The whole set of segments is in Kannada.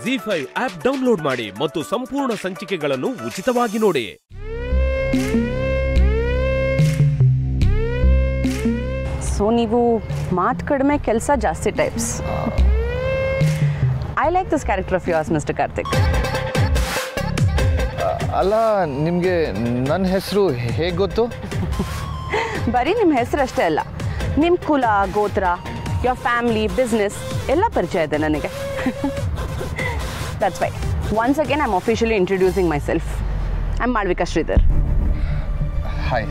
ಜಿ ಫೈವ್ ಆಪ್ ಡೌನ್ಲೋಡ್ ಮಾಡಿ ಮತ್ತು ಸಂಪೂರ್ಣ ಸಂಚಿಕೆಗಳನ್ನು ಉಚಿತವಾಗಿ ನೋಡಿ ಸೊ ನೀವು ಮಾತು ಕಡಿಮೆ ಕೆಲಸ ಜಾಸ್ತಿ types I like this character of yours mister Karthik ಅಲ್ಲ ನಿಮಗೆ ನನ್ನ ಹೆಸರು ಹೇಗೆ ಗೊತ್ತು ಬರೀ ನಿಮ್ಮ ಹೆಸರು ಅಷ್ಟೇ ಅಲ್ಲ ನಿಮ್ಮ ಕುಲ ಗೋತ್ರ ಯೋರ್ ಫ್ಯಾಮ್ಲಿ ಬಿಸ್ನೆಸ್ ಎಲ್ಲ ಪರಿಚಯ ಇದೆ ನನಗೆ that's why once again I am officially introducing myself I am Malvika Sridhar hi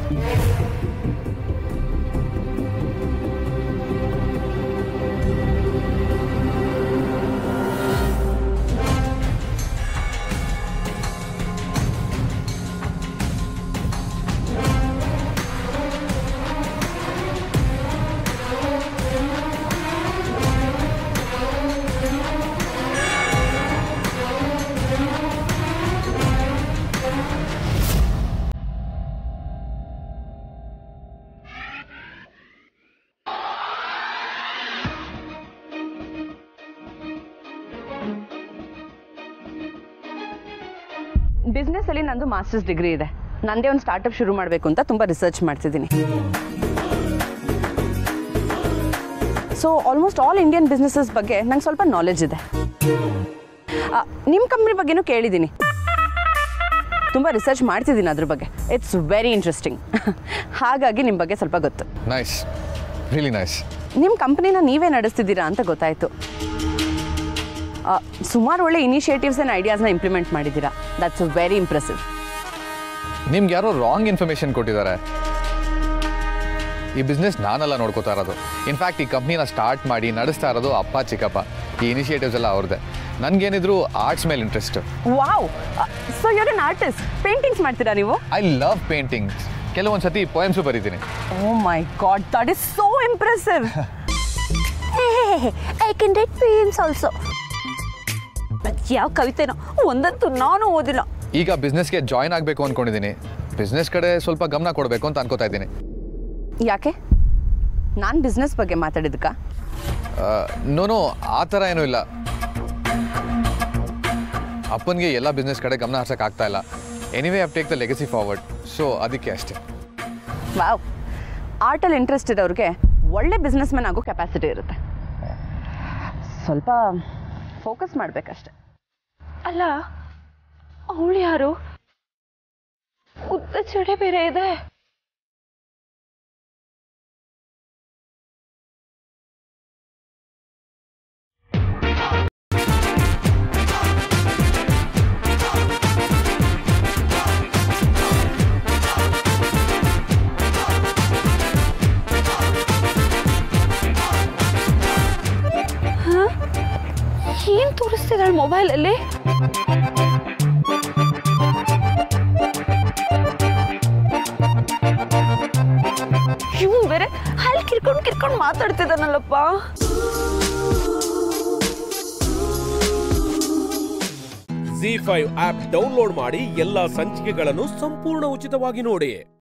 ಬಿಸ್ನೆಸ್ಸಲ್ಲಿ ನಂದು ಮಾಸ್ಟರ್ಸ್ ಡಿಗ್ರಿ ಇದೆ ನಂದೇ ಒಂದು ಸ್ಟಾರ್ಟಪ್ ಶುರು ಮಾಡಬೇಕು ಅಂತ ತುಂಬ ರಿಸರ್ಚ್ ಮಾಡ್ತಿದ್ದೀನಿ so almost all Indian businesses ಬಗ್ಗೆ ನಂಗೆ ಸ್ವಲ್ಪ ನಾಲೆಜ್ ಇದೆ ನಿಮ್ಮ ಕಂಪ್ನಿ ಬಗ್ಗೆನೂ ಕೇಳಿದ್ದೀನಿ ತುಂಬ ರಿಸರ್ಚ್ ಮಾಡ್ತಿದ್ದೀನಿ ಅದ್ರ ಬಗ್ಗೆ ಇಟ್ಸ್ ವೆರಿ ಇಂಟ್ರೆಸ್ಟಿಂಗ್ ಹಾಗಾಗಿ ನಿಮ್ಮ ಬಗ್ಗೆ ಸ್ವಲ್ಪ ಗೊತ್ತು ನೈಸ್ ರಿಯಲಿ ನೈಸ್ ನಿಮ್ಮ ಕಂಪ್ನಿನ ನೀವೇ ನಡೆಸ್ತಿದ್ದೀರಾ ಅಂತ ಗೊತ್ತಾಯಿತು ಸುಮಾರು ಒಳ್ಳೆ ಇನಿಷಿಯೇಟಿವ್ಸ್ ಆ್ಯಂಡ್ ಐಡಿಯಾಸ್ನ ಇಂಪ್ಲಿಮೆಂಟ್ ಮಾಡಿದ್ದೀರಾ ದಟ್ಸ್ ವೆರಿ ಇಂಪ್ರೆಸಿವ್ ನಿಮ್ಗೆ ಯಾರೋ ರಾಂಗ್ ಇನ್ಫಾರ್ಮೇಷನ್ ಕೊಟ್ಟಿದ್ದಾರೆ ಈ ಬಿಸ್ನೆಸ್ ನಾನೆಲ್ಲ ನೋಡ್ಕೋತಾ ಇರೋದು ಇನ್ಫ್ಯಾಕ್ಟ್ ಈ ಕಂಪ್ನಿನ ಸ್ಟಾರ್ಟ್ ಮಾಡಿ ನಡೆಸ್ತಾ ಇರೋದು ಅಪ್ಪ ಚಿಕ್ಕಪ್ಪ ಈ ಇನಿಷಿಯೇಟಿವ್ಸ್ ಎಲ್ಲ ಅವ್ರದ್ದೆ ನನಗೇನಿದ್ರು ಆರ್ಟ್ಸ್ ಮೇಲೆ interest wow so you're an artist paintings ಮಾಡ್ತೀರಾ ನೀವು ಐ ಲವ್ ಪೇಂಟಿಂಗ್ಸ್ ಕೆಲವೊಂದು ಸತಿ ಪೋಯಮ್ಸು ಬರೀತೀನಿ oh my god that is so impressive I can write pens also ಯಾವ ಕವಿತೆನೋ ಒಂದಂತೂ ನಾನು ಓದಿಲ್ಲ ಈಗ ಬಿಸ್ನೆಸ್ಗೆ ಜಾಯ್ನ್ ಆಗಬೇಕು ಅಂದ್ಕೊಂಡಿದ್ದೀನಿ ಬಿಸ್ನೆಸ್ ಕಡೆ ಸ್ವಲ್ಪ ಗಮನ ಕೊಡಬೇಕು ಅಂತ ಅನ್ಕೋತಾ ಇದ್ದೀನಿ ಯಾಕೆ ನಾನು ಬಿಸ್ನೆಸ್ ಬಗ್ಗೆ ಮಾತಾಡಿದಕ್ಕ ನೋನು ಆ ಥರ ಏನೂ ಇಲ್ಲ ಅಪ್ಪನಿಗೆ ಎಲ್ಲ ಬಿಸ್ನೆಸ್ ಕಡೆ ಗಮನ ಹರ್ಸಕ್ಕೆ ಆಗ್ತಾ ಇಲ್ಲ anyway have take the legacy forward so ಅದಕ್ಕೆ ಅಷ್ಟೇ ವಾವ್ ಆರ್ಟಲ್ಲಿ ಇಂಟ್ರೆಸ್ಟ್ ಇರೋರಿಗೆ ಒಳ್ಳೆ ಬಿಸ್ನೆಸ್ ಮ್ಯಾನ್ ಆಗೋ ಕೆಪಾಸಿಟಿ ಇರುತ್ತೆ ಸ್ವಲ್ಪ ಫೋಕಸ್ ಮಾಡಬೇಕಷ್ಟೆ ಅಲ್ಲ ಅವಳು ಯಾರು ಉದ್ದ ಚಡೆ ಬೇರೆ ಇದೆ ಹ? ಏನ್ ತೋರಿಸ್ತಿದ್ದಾಳೆ ಮೊಬೈಲಲ್ಲಿ ಇವ್ನು ಬೇರೆ ಅಲ್ಲಿ ಕಿರ್ಕೊಂಡು ಕಿರ್ಕೊಂಡು ಮಾತಾಡ್ತಿದ್ದಾನಲ್ಲಪ್ಪ ಜಿ ಫೈವ್ ಆಪ್ ಡೌನ್ಲೋಡ್ ಮಾಡಿ ಎಲ್ಲಾ ಸಂಚಿಕೆಗಳನ್ನು ಸಂಪೂರ್ಣ ಉಚಿತವಾಗಿ ನೋಡಿ